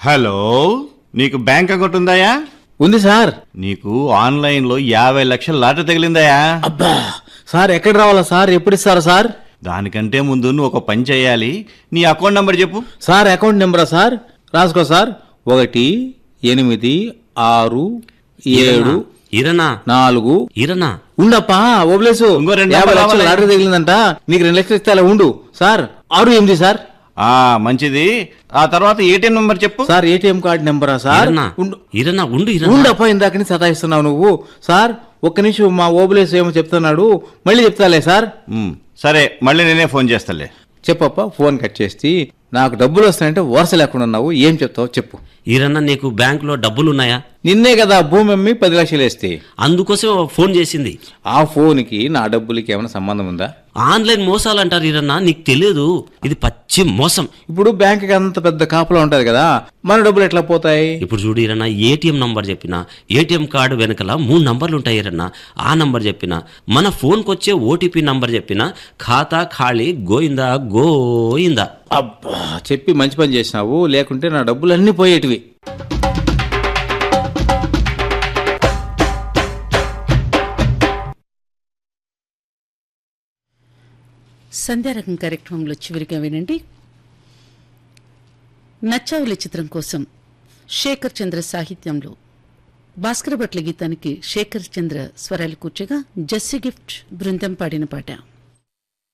Hello నీకు bank account ఉందాయా ఉంది sir నీకు ఆన్లైన్లో యాభై లక్షల లాట తగిలిందాయా అబ్బా సార్ ఎక్కడ రావాలా సార్ ఎప్పుడు ఇస్తారా సార్ దానికంటే ముందు నువ్వు ఒక పని చేయాలి నీ అకౌంట్ నంబర్ చెప్పు సార్ అకౌంట్ నెంబరా సార్ రాసుకో సార్ ఒకటి ఎనిమిది ఆరు ఏడు ఇరనా నాలుగు ఇరనా ఉండప్పా ఓబ్లేసు ఇంకో రెండు యాభై నెంబర్లు లక్షలు రావాలి. లాటరీ తగిలిందంట నీకు రెండు లక్షలు ఇస్తే అలా ఉండు సార్ ఆరు ఎనిమిది సార్ ఆ మంచిది ఆ తర్వాత ఏటీఎం నంబర్ చెప్పు సార్ ఏటీఎం కార్డు నెంబరా సార్ ఇరనా ఉండు ఇరనా ఉండు ఇరనా ఉండప్పా ఇందాక నుంచి సతాయిస్తున్నావు నువ్వు సార్ ఒక్క నిమిషం మా ఓబులేసు ఏమో చెప్తున్నాడు మళ్ళీ చెప్తాలే సార్ ఉమ్, సరే మళ్ళీ నేనే ఫోన్ చేస్తాలే చెప్పప్ప ఫోన్ కట్ చేసి నాకు డబ్బులు వస్తాయంటే వరుస లేకుండా ఉన్నావు ఏం చెప్తావు చెప్పు ఇరన్నా నీకు బ్యాంకులో డబ్బులున్నాయా నిన్నే కదా భూమి అమ్మి పది లక్షలు వేస్తే అందుకోసం ఫోన్ చేసింది ఆ ఫోన్కి నా డబ్బులకి ఏమైనా సంబంధం ఉందా ఆన్లైన్ మోసాలు అంటారు ఇరన్నా నీకు తెలియదు ఇది పచ్చి మోసం ఇప్పుడు బ్యాంక్కి అంత పెద్ద కాపలా ఉంటది కదా మన డబ్బులు ఎట్లా పోతాయి ఇప్పుడు చూడు ఇరన్నా ఏటీఎం నంబర్ చెప్పిన ఏటీఎం కార్డు వెనకల మూడు నంబర్లు ఉంటాయి ఇరన్నా ఆ నంబర్ చెప్పిన మన ఫోన్కి వచ్చే ఓటీపీ నంబర్ చెప్పిన ఖాతా ఖాళీ గోయిందా గోయిందా అబ్బా చెప్పి మంచి పని చేసినావు లేకుంటే నా డబ్బులు అన్నీ పోయేటివి సంధ్యారకం కార్యక్రమంలో చివరిగా వినండి నచ్చావుల చిత్రం కోసం శేఖర్ చంద్ర సాహిత్యంలో భాస్కర భట్ల గీతానికి శేఖర్ చంద్ర స్వరాలు కూర్చగా జస్సి గిఫ్ట్ బృందం పాడిన పాట